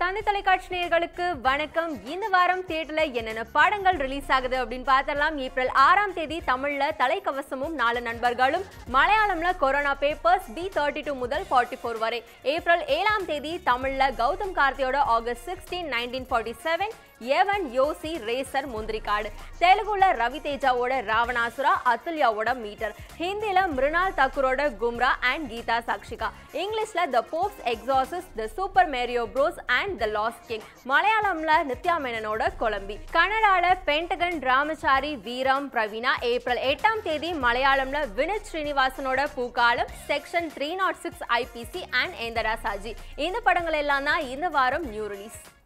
தந்தி தொலைக்காட்சி நேயர்களுக்கு வணக்கம் இந்த வாரம் தியேட்டர்ல என்னென்ன படங்கள் ரிலீஸ் ஆகுது அப்படின்னு பார்த்தரலாம் ஏப்ரல் ஆறாம் தேதி தமிழ்ல தலைக்கவசமும் நாலு நண்பர்களும் மலையாளம்ல corona papers P thirty two முதல் ஃபார்ட்டி ஃபோர் வரை ஏப்ரல் ஏழாம் தேதி தமிழ்ல கௌதம் கார்த்தியோட August sixteen nineteen forty seven ஏவன் யோசி ரேசர் முந்திரிக்காடு தெலுங்குல ரவி தேஜாவோட ராவணாசுரா அத்துல்யாவோட மீட்டர் ஹிந்தில மிருனால் தக்கூரோட கும்ரா அண்ட் கீதா சாக்ஷிகா இங்கிலீஷ்ல த போப்ஸ் எக்ஸாசிஸ் the super Mario Bros and the lost king மலையாளம்ல நித்யா மேனனோட கொலம்பி கன்னடால பென்டகன் ராமச்சாரி வீரம் பிரவீனா ஏப்ரல் எட்டாம் தேதி மலையாளம்ல வினித் ஸ்ரீனிவாசனோட பூக்காலம் section three not six IPC and Enthada Saji இந்த படங்கள் எல்லாம் தான் இந்த வாரம் நியூ ரிலீஸ்